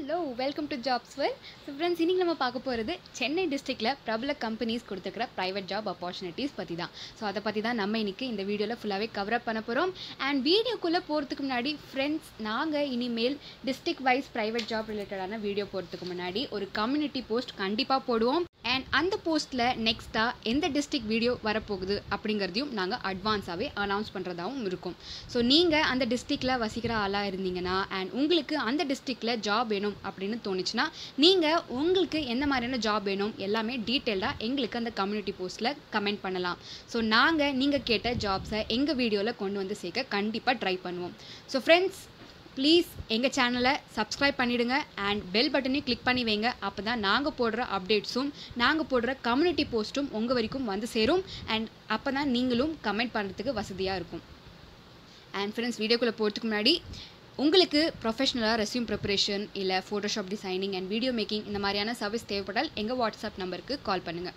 hello welcome to jobs well so friends இன்றைக்கி நம்ம பார்க்க போகிறது சென்னை டிஸ்ட்ரிக்டில் பிரபல கம்பெனிஸ் கொடுத்துருக்கிற ப்ரைவேட் ஜாப் ஆப்பர்ச்சுனிட்டிஸ் பற்றி தான் ஸோ அதை பற்றி தான் நம்ம இன்றைக்கி இந்த வீடியோவில் ஃபுல்லாகவே கவர் அப் பண்ண போகிறோம் அண்ட் வீடியோக்குள்ளே போகிறதுக்கு முன்னாடி ஃப்ரெண்ட்ஸ் நாங்கள் இனிமேல் டிஸ்ட்ரிக்ட் வைஸ் ப்ரைவேட் ஜாப் ரிலேட்டடான வீடியோ போகிறதுக்கு முன்னாடி ஒரு கம்யூனிட்டி போஸ்ட் கண்டிப்பாக போடுவோம் அண்ட் அந்த போஸ்ட்டில் நெக்ஸ்ட்டாக எந்த டிஸ்ட்ரிக்ட் வீடியோ வரப்போகுது அப்படிங்கிறதையும் நாங்கள் அட்வான்ஸாகவே அனௌன்ஸ் பண்ணுறதாகவும் இருக்கும் ஸோ நீங்கள் அந்த டிஸ்ட்ரிக்டில் வசிக்கிற ஆளாக இருந்தீங்கன்னா அண்ட் உங்களுக்கு அந்த டிஸ்ட்ரிக்டில் ஜாப் வேணும் அப்படின்னு தோணுச்சுன்னா நீங்கள் உங்களுக்கு எந்த மாதிரியான ஜாப் வேணும் எல்லாமே டீட்டெயில்டாக எங்களுக்கு அந்த கம்யூனிட்டி போஸ்ட்டில் கமெண்ட் பண்ணலாம் ஸோ நாங்கள் நீங்கள் கேட்ட ஜாப்ஸை எங்கள் வீடியோவில் கொண்டு வந்து சேர்க்க கண்டிப்பாக ட்ரை பண்ணுவோம் ஸோ ஃப்ரெண்ட்ஸ் ப்ளீஸ் எங்கள் சேனலை சப்ஸ்கிரைப் பண்ணிவிடுங்க அண்ட் பெல் பட்டனையும் கிளிக் பண்ணி வைங்க அப்போ தான் நாங்கள் போடுற அப்டேட்ஸும் நாங்கள் போடுற கம்யூனிட்டி போஸ்ட்டும் உங்கள் வரைக்கும் வந்து சேரும் அண்ட் அப்போ தான் நீங்களும் கமெண்ட் பண்ணுறதுக்கு வசதியாக இருக்கும் அண்ட் ஃப்ரெண்ட்ஸ் வீடியோக்குள்ளே போகிறதுக்கு முன்னாடி உங்களுக்கு ப்ரொஃபஷனலாக ரெஸ்யூம் ப்ரிப்பரேஷன் இல்லை Photoshop designing and video making இந்த மாதிரியான சர்வீஸ் தேவைப்பட்டால் எங்கள் வாட்ஸ்அப் நம்பருக்கு கால் பண்ணுங்கள்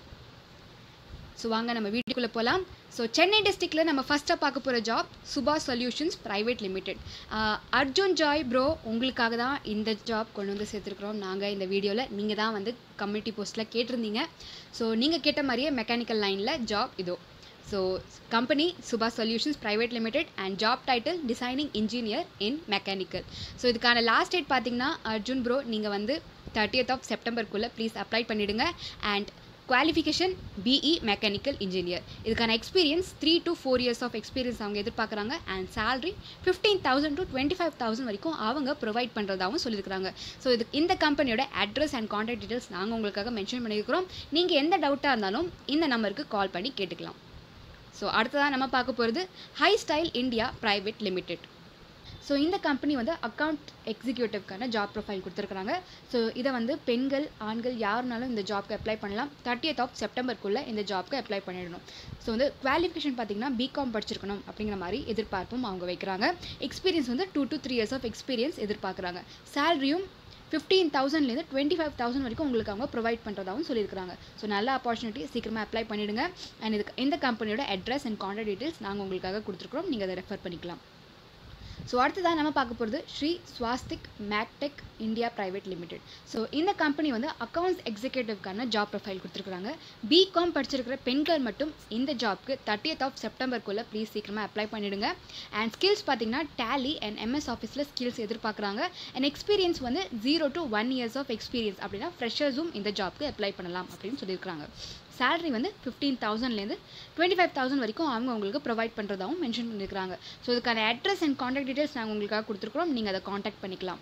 ஸோ வாங்க நம்ம வீடியோக்குள்ளே போகலாம் ஸோ சென்னை டிஸ்ட்ரிக்டில் நம்ம ஃபஸ்ட்டாக பார்க்க போகிற job Subha solutions private limited Arjun Joy bro உங்களுக்காக தான் இந்த ஜாப் கொண்டு வந்து சேர்த்துருக்குறோம் நாங்கள் இந்த வீடியோவில் நீங்கள் தான் வந்து கம்யூனிட்டி போஸ்ட்டில் கேட்டிருந்தீங்க ஸோ நீங்கள் கேட்ட மாதிரியே மெக்கானிக்கல் லைனில் ஜாப் இதோ so company Subha solutions private limited and job title designing engineer in mechanical so இதுக்கான லாஸ்ட் டேட் பார்த்தீங்கன்னா அர்ஜுன் ப்ரோ நீங்கள் வந்து தேர்ட்டியத் ஆஃப் செப்டம்பருக்குள்ளே ப்ளீஸ் அப்ளை பண்ணிவிடுங்க and qualification BE mechanical engineer இதுக்கான experience three to four years of experience அவங்க எதிர்பார்க்குறாங்க and salary fifteen thousand to twenty five thousand வரைக்கும் அவங்க ப்ரொவைட் பண்ணுறதாகவும் சொல்லியிருக்காங்க ஸோ இது இந்த கம்பெனியோட அட்ரஸ் அண்ட் காண்டாக்ட் டீட்டெயில்ஸ் நாங்கள் உங்களுக்காக மென்ஷன் பண்ணியிருக்கிறோம் நீங்கள் எந்த டவுட்டாக இருந்தாலும் இந்த நம்பருக்கு கால் பண்ணி கேட்டுக்கலாம் ஸோ அடுத்ததாக நம்ம பார்க்க போகிறது high style India private limited so இந்த கம்பெனி வந்து அக்கௌண்ட் எக்ஸிக்யூட்டிவ்க்கான ஜாப் ப்ரொஃபைல் கொடுத்துருக்குறாங்க ஸோ இதை வந்து பெண்கள் ஆண்கள் யாருனாலும் இந்த ஜாப்க்கு அப்ளை பண்ணலாம் தேர்ட்டியத் ஆஃப் செப்டம்பருக்குள்ளே இந்த ஜாப்க்கு அப்ளை பண்ணிடணும் ஸோ வந்து குவாலிஃபிகேஷன் பார்த்தீங்கன்னா பிகாம் படிச்சிருக்கணும் அப்படிங்கிற மாதிரி எதிர்பார்ப்பும் அவங்க வைக்கிறாங்க எக்ஸ்பீரியன்ஸ் வந்து two to three years of experience எதிர்பார்க்குறாங்க சேலரியும் ஃபிஃப்டீன் தௌசண்ட்லேருந்து டுவெண்ட்டி ஃபைவ் தௌசண்ட் வரைக்கும் உங்களுக்கு அவங்க ப்ரொவைட் பண்ணுறதாகவும் சொல்லியிருக்காங்க ஸோ நல்ல ஆப்பர்ச்சுனிட்டி சீக்கிரமாக அப்ளை பண்ணிவிடுங்க அண்ட் இதுக்கு இந்த கம்பெனியோட அட்ரஸ் அண்ட் காண்டாக்ட் டீட்டெயில்ஸ் நாங்கள் உங்களுக்காக கொடுத்துருக்குறோம் நீங்கள் அதை ரெஃபர் பண்ணிக்கலாம் ஸோ அடுத்ததாக நம்ம பார்க்க போகிறது Shri Swastik Mactech India private limited so இந்த கம்பெனி வந்து அக்கௌண்ட்ஸ் எக்ஸிக்யூட்டிவ்க்கான ஜாப் ப்ரொஃபைல் கொடுத்துருக்காங்க பிகாம் படிச்சிருக்கிற பெண்கள் மட்டும் இந்த ஜாப்க்கு தேர்ட்டியத் ஆஃப் செப்டம்பருக்குள்ளே ப்ளீஸ் சீக்கிரமாக அப்ளை பண்ணிவிடுங்க அண்ட் ஸ்கில்ஸ் பார்த்தீங்கன்னா டேலி அண்ட் எம்எஸ் ஆஃபீஸில் ஸ்கில்ஸ் எதிர்பார்க்குறாங்க அண்ட் எக்ஸ்பீரியன்ஸ் வந்து zero to one years of experience அப்படின்னா ஃப்ரெஷர்ஸும் இந்த ஜாப்க்கு அப்ளை பண்ணலாம் அப்படின்னு சொல்லியிருக்காங்க சேலரி வந்து ஃபிஃப்டீன் தௌசண்ட்லேருந்து டுவெண்ட்டி ஃபைவ் தௌசண்ட் வரைக்கும் அவங்க உங்களுக்கு ப்ரொவைட் பண்ணுறதாகவும் மென்ஷன் பண்ணியிருக்காங்க ஸோ இதுக்கான அட்ரஸ் அண்ட் காண்டாக்ட் டீட்டெயில்ஸ் நாங்கள் உங்களுக்காக கொடுத்துருக்குறோம் நீங்கள் அதை காண்டாக்ட் பண்ணிக்கலாம்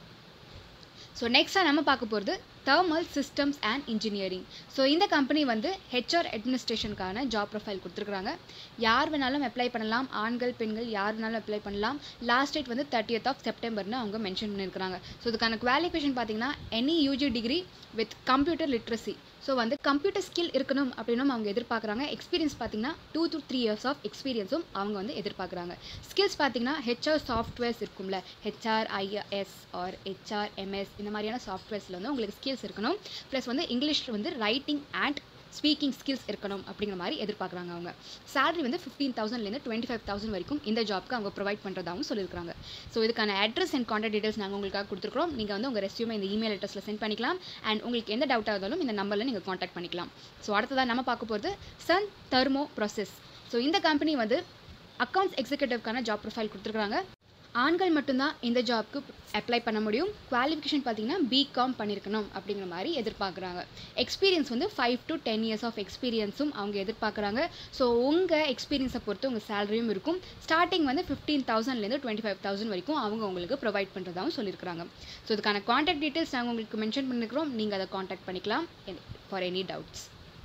ஸோ நெக்ஸ்ட்டாக நம்ம பார்க்க போகிறது thermal systems and engineering so இந்த கம்பெனி வந்து ஹெச்ஆர் அட்மினிஸ்ட்ரேஷனுக்கான ஜாப் ப்ரொஃபைல் கொடுத்துருக்குறாங்க யார் வேணாலும் அப்ளை பண்ணலாம் ஆண்கள் பெண்கள் யார் வேணாலும் அப்ளை பண்ணலாம் லாஸ்ட் டேட் வந்து தேர்ட்டியத் ஆஃப் செப்டம்பர்னு அவங்க மென்ஷன் பண்ணியிருக்காங்க ஸோ இதுக்கான குவாலிஃபிகேஷன் பார்த்தீங்கன்னா any UG degree with computer literacy so வந்து கம்ப்யூட்டர் ஸ்கில் இருக்கணும் அப்படின்னு அவங்க எதிர்பார்க்குறாங்க எக்ஸ்பீரியன்ஸ் பார்த்தீங்கன்னா two to three years of எக்ஸ்பீரியன்ஸும் அவங்க வந்து எதிர்பார்க்குறாங்க ஸ்கில்ஸ் பார்த்தீங்கன்னா ஹெச்ஆர் சாஃப்ட்வேர்ஸ் இருக்கும்ல HR IS or HR MS இந்த மாதிரியான சாஃப்ட்வேர்ஸில் வந்து உங்களுக்கு ஸ்கில்ஸ் இருக்கணும் ப்ளஸ் வந்து இங்கிலீஷில் வந்து ரைட்டிங் அண்ட் ஸ்பீக்கிங் ஸ்கில்ஸ் இருக்கணும் அப்படிங்கிற மாதிரி எதிர்பார்க்குறாங்க அவங்க சேலரி வந்து ஃபிஃப்டீன் தௌசண்ட்லேருந்து டுவெண்ட்டி ஃபைவ் தௌசண்ட் வரைக்கும் இந்த ஜாப்க்கு அவங்க ப்ரொவைட் பண்ணுறதாகவும் சொல்லியிருக்காங்க ஸோ இதுக்கான அட்ரஸ் அண்ட் காண்டாக்ட் டீட்டெயில்ஸ் நாங்கள் உங்களுக்காக கொடுத்துருக்கோம் நீங்கள் வந்து உங்கள் ரெஸ்யூமை இந்த இமெயில் அட்ரஸில் சென்ட் பண்ணிக்கலாம் அண்ட் உங்களுக்கு எந்த டவுட்டாக இருந்தாலும் இந்த நம்பரில் நீங்கள் காண்டாக்ட் பண்ணிக்கலாம் ஸோ அடுத்ததாக நம்ம பார்க்க போகிறது சன் தெர்மோ ப்ராசஸ் ஸோ இந்த கம்பெனி வந்து அக்கௌண்ட்ஸ் எக்ஸிக்யூட்டிவ்க்கான ஜாப் ப்ரொஃபைல் கொடுத்துருக்காங்க ஆண்கள் மட்டும்தான் இந்த ஜாப்க்கு அப்ளை பண்ண முடியும் குவாலிஃபிகேஷன் பார்த்தீங்கன்னா பிகாம் பண்ணியிருக்கணும் அப்படிங்கிற மாதிரி எதிர்பார்க்குறாங்க எக்ஸ்பீரியன்ஸ் வந்து five to ten years of எக்ஸ்பீரியன்ஸும் அவங்க எதிர்பார்க்குறாங்க ஸோ உங்கள் எக்ஸ்பீரியன்ஸை பொறுத்து உங்கள் சேலரியும் இருக்கும் ஸ்டார்டிங் வந்து ஃபிஃப்டீன் தௌசண்ட்லேருந்து டுவெண்ட்டி ஃபைவ் தௌசண்ட் வரைக்கும் அவங்க உங்களுக்கு ப்ரொவைட் பண்ணுறதாகவும் சொல்லியிருக்காங்க ஸோ இதுக்கான காண்டாக்ட் டீட்டெயில்ஸ் நாங்கள் உங்களுக்கு மென்ஷன் பண்ணிக்கிறோம் நீங்கள் அதை காண்டாக்ட் பண்ணிக்கலாம் ஃபார் எனி டவுட்ஸ்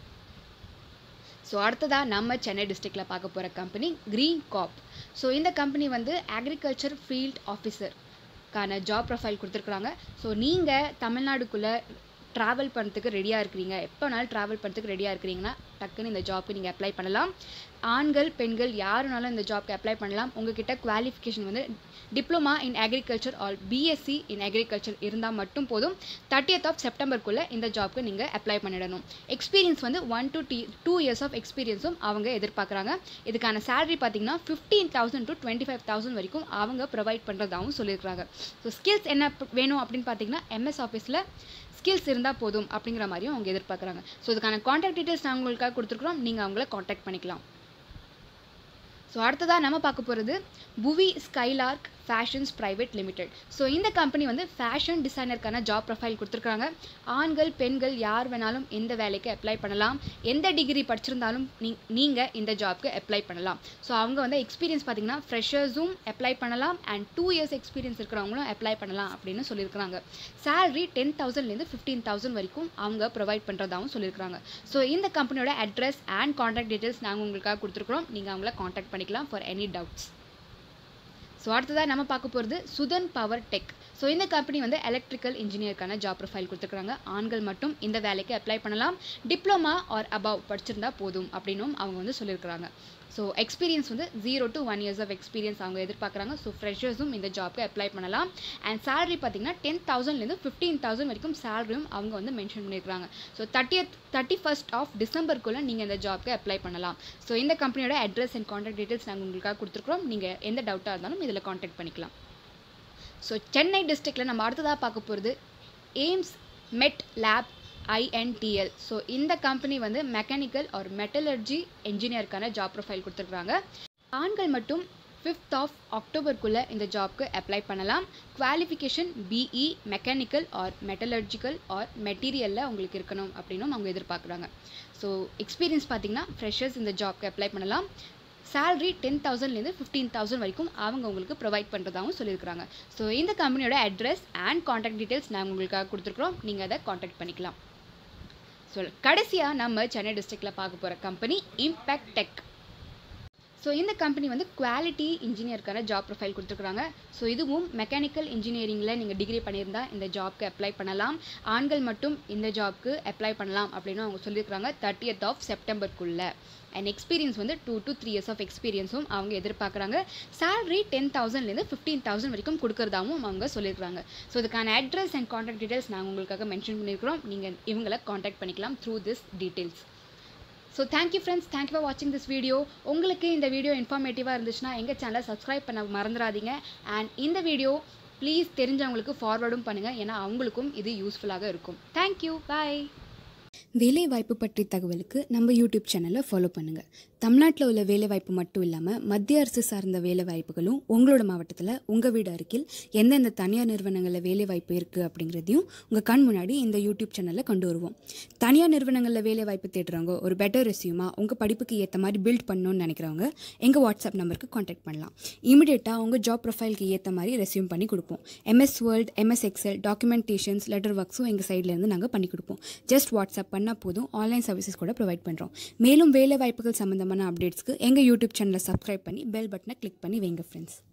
ஸோ அடுத்ததாக நம்ம சென்னை டிஸ்ட்ரிக்டில் பார்க்க போகிற கம்பெனி க்ரீன் காப் ஸோ இந்த கம்பெனி வந்து அக்ரிகல்ச்சர் ஃபீல்ட் ஆஃபீஸர்க்கான ஜாப் ப்ரொஃபைல் கொடுத்துருக்குறாங்க ஸோ நீங்கள் தமிழ்நாடுக்குள்ளே ட்ராவல் பண்ணுறதுக்கு ரெடியாக இருக்கிறீங்க எப்போ வேணாலும் ட்ராவல் பண்ணுறதுக்கு ரெடியாக இருக்கிறீங்கன்னா டக்குன்னு இந்த ஜாப்க்கு நீங்கள் அப்ளை பண்ணலாம் ஆண்கள் பெண்கள் யாருனாலும் இந்த ஜாப்க்கு அப்ளை பண்ணலாம் உங்ககிட்ட குவாலிஃபிகேஷன் வந்து diploma in agriculture or B Sc in agriculture இருந்தால் மட்டும் போதும் தேர்ட்டியத் ஆஃப் செப்டம்பருக்குள்ளே இந்த ஜாப்க்கு நீங்கள் அப்ளை பண்ணிடணும் எக்ஸ்பீரியன்ஸ் வந்து ஒன் டு டி டூ இயர்ஸ் ஆஃப் எக்ஸ்பீரியன்ஸும் அவங்க எதிர்பார்க்குறாங்க இதுக்கான சேலரி பார்த்தீங்கன்னா fifteen thousand to twenty five thousand வரைக்கும் அவங்க ப்ரொவைட் பண்ணுறதாகவும் சொல்லியிருக்காங்க ஸோ ஸ்கில்ஸ் என்ன ப- வேணும் அப்படின்னு பார்த்தீங்கன்னா எம்எஸ் ஆஃபீஸில் ஸ்கில்ஸ் இருந்தால் போதும் அப்படிங்கிற மாதிரியும் அவங்க எதிர்பார்க்குறாங்க ஸோ இதுக்கான காண்டாக்ட் டீட்டெயில்ஸ் நான் உங்களுக்காக கொடுத்துருக்குறோம் நீங்கள் அவங்கள காண்டாக்ட் பண்ணிக்கலாம் ஸோ அடுத்ததாக நம்ம பார்க்க போகிறது Puvi Skylark fashions private limited so இந்த கம்பெனி வந்து ஃபேஷன் டிசைனருக்கான ஜாப் ப்ரொஃபைல் கொடுத்துருக்காங்க ஆண்கள் பெண்கள் யார் வேணாலும் இந்த வேலைக்கு அப்ளை பண்ணலாம் எந்த டிகிரி படிச்சிருந்தாலும் நீ நீங்கள் இந்த ஜாப்க்கு அப்ளை பண்ணலாம் ஸோ அவங்க வந்து எக்ஸ்பீரியன்ஸ் பார்த்தீங்கன்னா ஃப்ரெஷர்ஸும் அப்ளை பண்ணலாம் அண்ட் டூ இயர்ஸ் எக்ஸ்பீரியன்ஸ் இருக்கிறவங்களும் அப்ளை பண்ணலாம் அப்படின்னு சொல்லியிருக்காங்க salary டென் தௌசண்ட்லேருந்து ஃபிஃப்டீன் தௌசண்ட் வரைக்கும் அவங்க ப்ரொவைட் பண்ணுறதாகவும் சொல்லியிருக்காங்க ஸோ இந்த கம்பெனியோட அட்ரஸ் அண்ட் காண்டாக்ட் டீட்டெயில்ஸ் நாங்கள் உங்களுக்காக கொடுத்துருக்குறோம் நீங்கள் அவங்கள காண்டாக்ட் பண்ணிக்கலாம் ஃபார் எனி டவுட்ஸ் ஸோ அடுத்ததாக நம்ம பார்க்க போகிறது சுதன் பவர் டெக் ஸோ இந்த கம்பெனி வந்து எலக்ட்ரிக்கல் இன்ஜினியருக்கான ஜாப் ப்ரொஃபைல் கொடுத்துருக்காங்க ஆண்கள் மட்டும் இந்த வேலைக்கு அப்ளை பண்ணலாம் டிப்ளமா ஆர் above படிச்சிருந்தா போதும் அப்படின்னும் அவங்க வந்து சொல்லியிருக்கிறாங்க ஸோ எக்ஸ்பீரியன்ஸ் வந்து zero to one years of experience அவங்க எதிர்பார்க்குறாங்க ஸோ ஃப்ரெஷர்ஸும் இந்த ஜாப்க்கு அப்ளை பண்ணலாம் அண்ட் salary பார்த்தீங்கன்னா டென் தௌசண்ட்லேருந்து ஃபிஃப்டீன் தௌசண்ட் வரைக்கும் சேலரியும் அவங்க வந்து மென்ஷன் பண்ணியிருக்காங்க so thirtieth thirty first of டிசம்பருக்குள்ளே நீங்கள் இந்த ஜாப்க்கு அப்ளை பண்ணலாம் ஸோ இந்த கம்பெனியோட அட்ரஸ் அண்ட் காண்டாக்ட் டீட்டெயில்ஸ் நாங்கள் உங்களுக்காக கொடுத்துருக்குறோம் நீங்கள் எந்த டவுட்டாக இருந்தாலும் இதில் காண்டாக்ட் பண்ணிக்கலாம் ஸோ சென்னை டிஸ்ட்ரிக்டில் நம்ம அடுத்ததாக பார்க்க போகிறது Aims med lab INTL so இந்த கம்பெனி வந்து மெக்கானிக்கல் ஆர் மெட்டலர்ஜி என்ஜினியருக்கான ஜாப் ப்ரொஃபைல் கொடுத்துருக்காங்க ஆண்கள் மட்டும் ஃபிஃப்த் ஆஃப் அக்டோபருக்குள்ளே இந்த ஜாப்க்கு அப்ளை பண்ணலாம் qualification BE mechanical or metallurgical or மெட்டீரியலில் உங்களுக்கு இருக்கணும் அப்படின்னும் அவங்க எதிர்பார்க்குறாங்க ஸோ எக்ஸ்பீரியன்ஸ் பார்த்தீங்கன்னா ஃப்ரெஷர்ஸ் இந்த ஜாப்க்கு அப்ளை பண்ணலாம் salary டென் தௌசண்ட்லேருந்து ஃபிஃப்டீன் தௌசண்ட் வரைக்கும் அவங்க உங்களுக்கு ப்ரொவைட் பண்ணுறதாகவும் சொல்லியிருக்காங்க ஸோ இந்த கம்பெனியோட அட்ரஸ் அண்ட் காண்டாக்ட் டீட்டெயில்ஸ் நாங்கள் உங்களுக்காக கொடுத்துருக்குறோம் நீங்கள் அதை காண்டாக்ட் பண்ணிக்கலாம் ஸோ கடைசியாக நம்ம சென்னை டிஸ்ட்ரிக்டில் பார்க்க போகிற கம்பெனி இம்பேக்ட் டெக் ஸோ இந்த கம்பெனி வந்து குவாலிட்டி இன்ஜினியருக்கான ஜாப் ப்ரொஃபைல் கொடுத்துருக்குறாங்க ஸோ இதுவும் மெக்கானிக்கல் இன்ஜினியரிங்கில் நீங்கள் டிகிரி பண்ணியிருந்தா இந்த ஜாப்க்கு அப்ளை பண்ணலாம் ஆண்கள் மட்டும் இந்த ஜாப்க்கு அப்ளை பண்ணலாம் அப்படின்னு அவங்க சொல்லியிருக்காங்க தேர்ட்டியத் ஆஃப் செப்டம்பருக்குள்ளே அண்ட் எக்ஸ்பீரியன்ஸ் வந்து two to three years of எக்ஸ்பீரியன்ஸும் அவங்க எதிர்பார்க்குறாங்க salary டென் தௌசண்ட்லேருந்து ஃபிஃப்டீன் தௌசண்ட் வரைக்கும் கொடுக்குறதாவும் அவங்க சொல்லியிருக்காங்க ஸோ இதுக்கான அட்ரஸ் அண்ட் காண்டாக்ட் டீட்டெயில்ஸ் நாங்கள் உங்களுக்காக மென்ஷன் பண்ணியிருக்கிறோம் நீங்கள் இவங்களை காண்டாக்ட் பண்ணிக்கலாம் through this details so thank you friends thank you for வாட்சிங் திஸ் வீடியோ உங்களுக்கு இந்த வீடியோ இன்ஃபார்மேட்டிவாக இருந்துச்சுன்னா எங்கள் சேனலை சப்ஸ்கிரைப் பண்ண மறந்துடாதீங்க அண்ட் இந்த வீடியோ ப்ளீஸ் தெரிஞ்சவங்களுக்கு ஃபார்வர்டும் பண்ணுங்கள் ஏன்னா அவங்களுக்கும் இது யூஸ்ஃபுல்லாக இருக்கும் தேங்க்யூ பாய் வேலைவாய்ப்பு பற்றி தகவலுக்கு நம்ம யூடியூப் சேனலை ஃபாலோ பண்ணுங்கள் தமிழ்நாட்டில் உள்ள வேலைவாய்ப்பு மட்டும் இல்லாமல் மத்திய அரசு சார்ந்த வேலைவாய்ப்புகளும் உங்களோட மாவட்டத்தில் உங்கள் வீடு அருகில் எந்தெந்த தனியார் நிறுவனங்களில் வேலைவாய்ப்பு இருக்குது அப்படிங்கிறதையும் உங்கள் கண் முன்னாடி இந்த யூடியூப் சேனலில் கொண்டு வருவோம் தனியார் நிறுவனங்களில் வேலைவாய்ப்பு தேடுறவங்க ஒரு பெட்டர் ரெசியூமாக உங்கள் படிப்புக்கு ஏற்ற மாதிரி பில்ட் பண்ணணும்னு நினைக்கிறவங்க எங்கள் வாட்ஸ்அப் நம்பருக்கு காண்டாக்ட் பண்ணலாம் இமிடியேட்டாக உங்கள் ஜாப் ப்ரொஃபைலுக்கு ஏற்ற மாதிரி ரெசியூம் பண்ணி கொடுப்போம் MS Word MS Excel documentations letter ஒர்க்ஸும் எங்கள் சைட்லேருந்து நாங்கள் பண்ணி கொடுப்போம் ஜஸ்ட் வாட்ஸ்அப் பண்ணால் போதும் ஆன்லைன் சர்வீசஸ் கூட ப்ரொவைட் பண்ணுறோம் மேலும் வேலை வாய்ப்புகள் சம்மந்தமான அப்டேட்ஸ்க்கு எங்கள் யூடியூப் சேனலை சப்ஸ்கிரைப் பண்ணி பெல் பட்டனை கிளிக் பண்ணி வைங்க ஃப்ரெண்ட்ஸ்